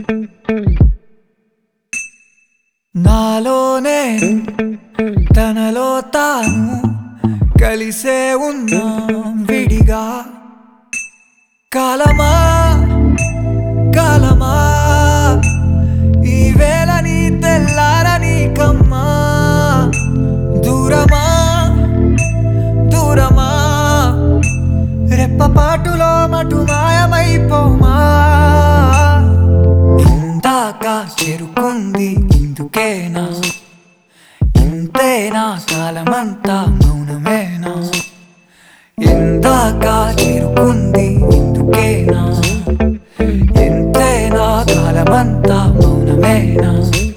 నాలోనే తనలో తాను కలిసే ఉన్నాం విడిగా కాలమా కాలమా ఈ వేళ నీ తెల్లారని కమ్మా దూరమా దూరమా రెప్పపాటులో మటు మాయమైపోమా ఇందాక చేరుకుంది ఇందుకేనా ఇంతేనా కాలమంతా మౌనమేనా ఇందాక చేరుకుంది ఇందుకేనా ఎంతైనా కాలమంతా మౌనమేనా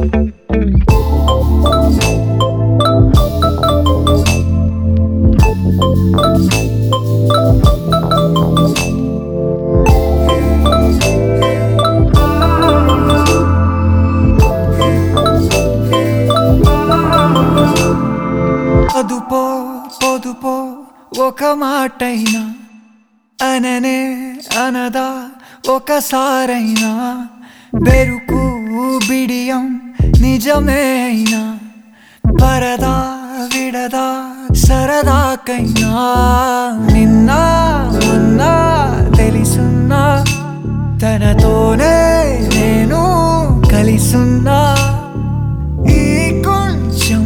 అదుపో పొదుపో ఒక మాటైనా అననే అనదా ఒకసారైనా బెరుకు బిడియం నిజమే అయినా పరదా విడదా సరదాకైనా నిన్న మొన్న తెలిసున్నా తనతోనే నేను కలిసున్నా ఈ కొంచెం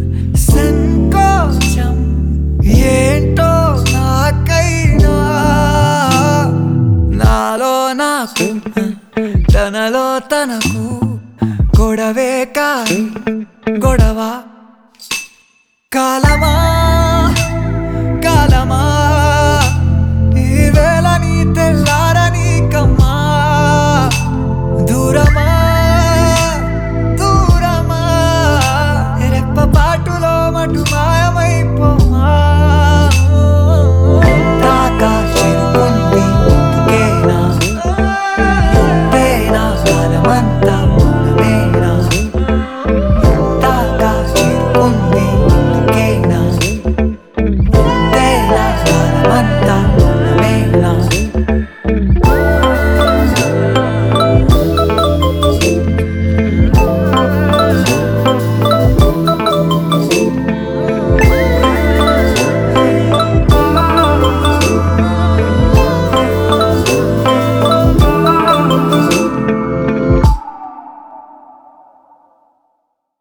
సంకోచం ఏంటో నాకైనా నాలో నాకు తనలో తనకు గొడవే కాదు గొడవ కాలమా